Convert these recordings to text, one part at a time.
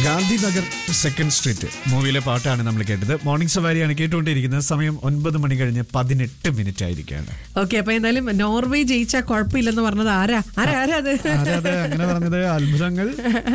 Gandhinagar second street മൂവിയിലെ പാട്ടാണ് നമ്മൾ കേട്ടത് മോർണിംഗ് സവാരിയാണ് കേട്ടുകൊണ്ടിരിക്കുന്നത് സമയം ഒൻപത് മണി കഴിഞ്ഞ് പതിനെട്ട് മിനിറ്റ് ആയിരിക്കുകയാണ് ഓക്കെ അപ്പൊ എന്തായാലും നോർവേ ജയിച്ചാൽ കുഴപ്പമില്ലെന്ന് പറഞ്ഞത് ആരാ ആരാ ആരാ അത് ആരാ അത് അങ്ങനെ പറഞ്ഞത് അത്ഭുതങ്ങൾ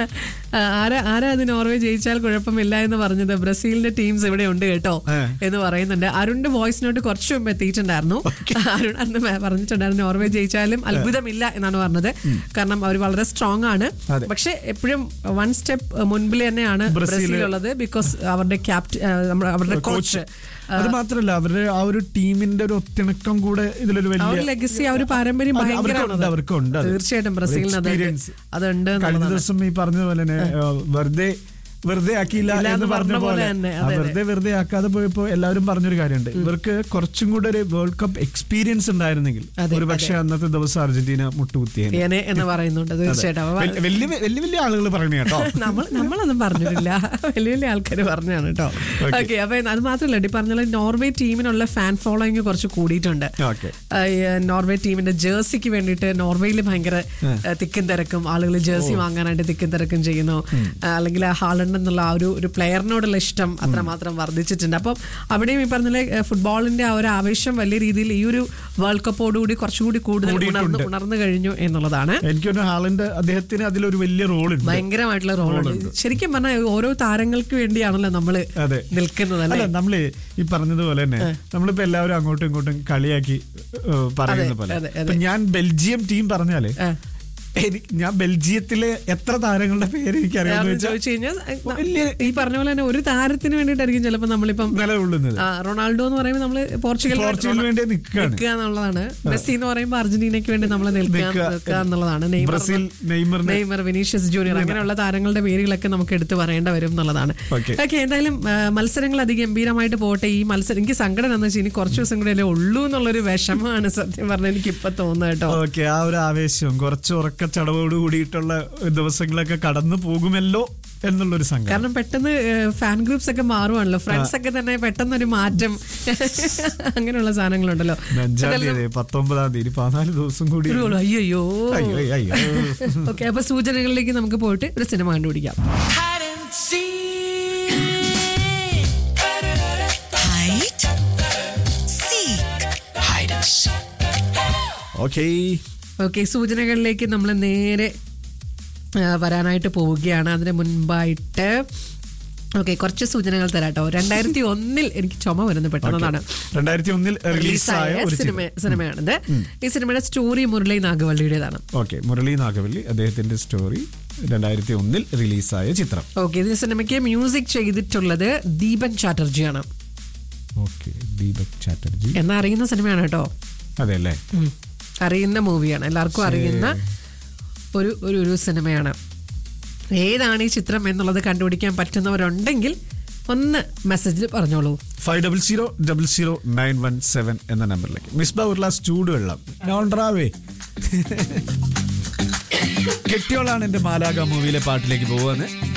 ആ, ആരാ ആരാ അത് നോർവേ ജയിച്ചാൽ കുഴപ്പമില്ല എന്ന് പറഞ്ഞത് ബ്രസീലിന്റെ ടീംസ് ഇവിടെ ഉണ്ട് കേട്ടോ ഏ. എന്ന് പറയുന്നുണ്ട് അരുണിന്റെ വോയിസ് നോട്ട് കുറച്ച് മുമ്പ് എത്തിയിട്ടുണ്ടായിരുന്നു അരുൺ അന്ന് മ- പറഞ്ഞിട്ടുണ്ടായിരുന്നു നോർവേ ജയിച്ചാലും അത്ഭുതമില്ല എന്നാണ് പറഞ്ഞത് കാരണം അവർ വളരെ സ്ട്രോങ് ആണ് അതെ. പക്ഷെ എപ്പോഴും വൺ സ്റ്റെപ്പ് മുൻപിൽ തന്നെയാണ് ബ്രസീല് ബ്രസീൽ ഉള്ളത് ബിക്കോസ് അവരുടെ ക്യാപ്റ്റൻ അവരുടെ കോച്ച് അത് മാത്രല്ല അവരുടെ ആ ഒരു ടീമിന്റെ ഒരു ഒത്തിണക്കം കൂടെ ഇതിലൊരു ആ ഒരു വലിയ ലെഗസി ആ ഒരു പാരമ്പര്യം അത് ഭയങ്കരമാണ് അവർക്കുണ്ട്, അവർക്കുണ്ട് അത്. തീർച്ചയായിട്ടും ബ്രസീലിന് അത് Experience. അതുണ്ട് കഴിഞ്ഞ എന്നുള്ളതാണ്. ദിവസം ഈ പറഞ്ഞ പോലെ തന്നെ ആ, വെറുതെ വെറുതെ ആക്കിയില്ല ഇല്ല എന്ന് എന്ന് പറഞ്ഞ പറഞ്ഞ പോലെ പോലെ തന്നെ, ആ, അതെ, അതെ. വെറുതെ വെറുതെ ആക്കാതെ പോയപ്പോ എല്ലാവരും പറഞ്ഞൊരു കാര്യമുണ്ട് ഇവർക്ക് കുറച്ചും കൂടെ ഒരു വേൾഡ് കപ്പ് എക്സ്പീരിയൻസ് ഉണ്ടായിരുന്നെങ്കിൽ അതെ, ഒരു പക്ഷേ അന്നത്തെ ദിവസം അർജന്റീന മുട്ടുകുത്തിയേനെ ഏനെ എന്ന് പറയുന്നുണ്ട് തീർച്ചയായിട്ടും അപ്പൊ വലിയ വലിയ വലിയ വലിയ ആളുകൾ പറയണ കേട്ടോ നമ്മൾ നമ്മളൊന്നും പറഞ്ഞിട്ടില്ല വലിയ വലിയ ആൾക്കാർ പറഞ്ഞാണ് കേട്ടോ ഓക്കെ അപ്പൊ അത് മാത്രമല്ല ഈ പറഞ്ഞ പോലെ നോർവേ ടീമിനുള്ള ഫാൻ ഫോളോയിങ് കുറച്ച് കൂടിയിട്ടുണ്ട് ഓക്കെ ആ, ഈ, നോർവേ ടീമിന്റെ ജേഴ്സിക്ക് വേണ്ടിയിട്ട് നോർവേയിൽ ഭയങ്കര ആ, തിക്കും തിരക്കും ആളുകൾ ജേഴ്സി വാങ്ങാനായിട്ട് തിക്കും തിരക്കും ചെയ്യുന്നു ആ, അല്ലെങ്കിൽ ആ ഹാളണ്ട് എന്നുള്ള ആ ഒരു ഒരു പ്ലെയറിനോടുള്ള ഇഷ്ടം അത്രമാത്രം വർദ്ധിച്ചിട്ടുണ്ട് അപ്പം അവിടെയും ഈ പറഞ്ഞ പോലെ, ഏ, ഫുട്ബോളിന്റെ ആ ഒരു ആവേശം വലിയ രീതിയിൽ ഈ ഒരു വേൾഡ് കപ്പോടുകൂടി കുറച്ചുകൂടി കൂടുതൽ ഉണർന്ന് ഉണർന്നു കഴിഞ്ഞു എന്നുള്ളതാണ് എനിക്കൊന്ന് ഹാളണ്ട് അദ്ദേഹത്തിന് അതിലൊരു വലിയ റോൾ ഉണ്ട് ഭയങ്കരമായിട്ടുള്ള റോളുണ്ട് ശരിക്കും പറഞ്ഞാൽ ഓരോ താരങ്ങൾക്ക് വേണ്ടിയാണല്ലോ നമ്മള് അതെ. നിൽക്കുന്നത് അല്ലെ അല്ല നമ്മള് ഈ പറഞ്ഞതുപോലെ തന്നെ നമ്മളിപ്പോ എല്ലാവരും അങ്ങോട്ടും ഇങ്ങോട്ടും കളിയാക്കി ഏഹ്, പറയുന്ന അതെ, പോലെ അതെ, അതെ. ഇപ്പൊ ഞാൻ ബെൽജിയം ടീം പറഞ്ഞാല് ആ. എനിക്ക് ഞാൻ ബെൽജിയത്തിലെ എത്ര താരങ്ങളുടെ പേര് എനിക്ക് അറിയാമെന്ന് വെച്ചാൽ ചോദിച്ചു കഴിഞ്ഞാൽ വലിയ ഈ പറഞ്ഞ പോലെ തന്നെ ഒരു താരത്തിന് വേണ്ടിയിട്ടായിരിക്കും ചിലപ്പോ നമ്മളിപ്പം നിലകൊള്ളുന്നത് ആ, റൊണാൾഡോ എന്ന് പറയുമ്പോൾ നമ്മള് പോർച്ചുഗൽ പോർച്ചുഗലിന് വേണ്ടി നിൽക്കുകയാണ് നിൽക്കുക എന്നുള്ളതാണ് മെസ്സി എന്ന് പറയുമ്പോൾ അർജന്റീനയ്ക്ക് വേണ്ടി നമ്മൾ നിൽക്കുക നിൽക്കുക. നിൽക്കുക എന്നുള്ളതാണ് നെയ്മർ ബ്രസീൽ നെയ്മറിന് നെയ്മർ വിനീഷ്യസ് ജൂനിയർ അങ്ങനെയുള്ള താരങ്ങളുടെ പേരുകളൊക്കെ നമുക്ക് എടുത്തു പറയേണ്ട വരും എന്നുള്ളതാണ് Okay. ഓക്കെ എന്തായാലും ആ, മത്സരങ്ങൾ അതിഗംഭീരമായിട്ട് പോട്ടെ ഈ മത്സരം എനിക്ക് സങ്കടം എന്ന് വെച്ചാൽ ഇനി കുറച്ച് ദിവസം കൂടെ അല്ലേ ഉള്ളൂ എന്നുള്ളൊരു വിഷമമാണ് സത്യം പറഞ്ഞാൽ എനിക്ക് ഇപ്പൊ തോന്നുന്നത് കേട്ടോ ഓക്കെ ആ ഒരു ആവേശം കുറച്ച് ഉറക്കച്ചടവോട് കൂടിയിട്ടുള്ള ദിവസങ്ങളൊക്കെ കടന്നു പോകുമല്ലോ എന്നുള്ളൊരു സംഘം കാരണം പെട്ടെന്ന് ഫാൻ ഗ്രൂപ്പ്സ് ഒക്കെ മാറുവാണല്ലോ ഫ്രണ്ട്സ് ഒക്കെ തന്നെ പെട്ടെന്നൊരു മാറ്റം അങ്ങനെയുള്ള സാധനങ്ങളുണ്ടല്ലോ അഞ്ചാം തീയതി പത്തൊമ്പതാം തീയതി പതിനാല് ദിവസം കൂടി ഒരു അയ്യോ അയ്യോ അയ്യോ ഓക്കെ അപ്പൊ സൂചനകളിലേക്ക് നമുക്ക് പോയിട്ട് ഒരു സിനിമ കണ്ടുപിടിക്കാം hide and seek. Hide, seek, Hide and seek. Okay okay സൂചനകളിലേക്ക് നമ്മൾ നേരെ ആ, വരാനായിട്ട് പോവുകയാണ് അതിന് മുൻപായിട്ട് ഓക്കെ കുറച്ച് സൂചനകൾ തരാട്ടോ രണ്ടായിരത്തി ഒന്നിൽ എനിക്ക് ചുമ വരുന്ന പെട്ടെന്നതാണ് രണ്ടായിരത്തി ഒന്നിൽ റിലീസായ ഒരു സിനിമ സിനിമയാണിത് ഈ സിനിമയുടെ സ്റ്റോറി മുരളി നാഗവള്ളിയുടേതാണ് ഓക്കെ മുരളി നാഗവല്ലി അദ്ദേഹത്തിന്റെ സ്റ്റോറി രണ്ടായിരത്തി ഒന്നിൽ റിലീസായ ചിത്രം ഓക്കെ ഈ സിനിമയ്ക്ക് മ്യൂസിക് ചെയ്തിട്ടുള്ളത് ദീപൻ ചാറ്റർജിയാണ് ഓക്കെ ദീപക് ചാറ്റർജി എന്നാ അറിയുന്ന സിനിമയാണ് കേട്ടോ അതെ അല്ലേ ഉം. അറിയുന്ന മൂവിയാണ് എല്ലാവർക്കും അറിയുന്ന ഒരു ഒരു ഒരു സിനിമയാണ് ഏതാണ് ഈ ചിത്രം എന്നുള്ളത് കണ്ടുപിടിക്കാൻ പറ്റുന്നവരുണ്ടെങ്കിൽ ഒന്ന് മെസ്സേജിൽ പറഞ്ഞോളൂ five double zero double zero nine one seven എന്ന നമ്പറിലേക്ക് മിസ്ബ ഒരു ഗ്ലാസ് ചൂടുവെള്ളം നോൺട്രാവേ കെട്ടിയോളാണ് എന്റെ മാലാക മൂവിയിലെ പാട്ടിലേക്ക് പോകുന്നത്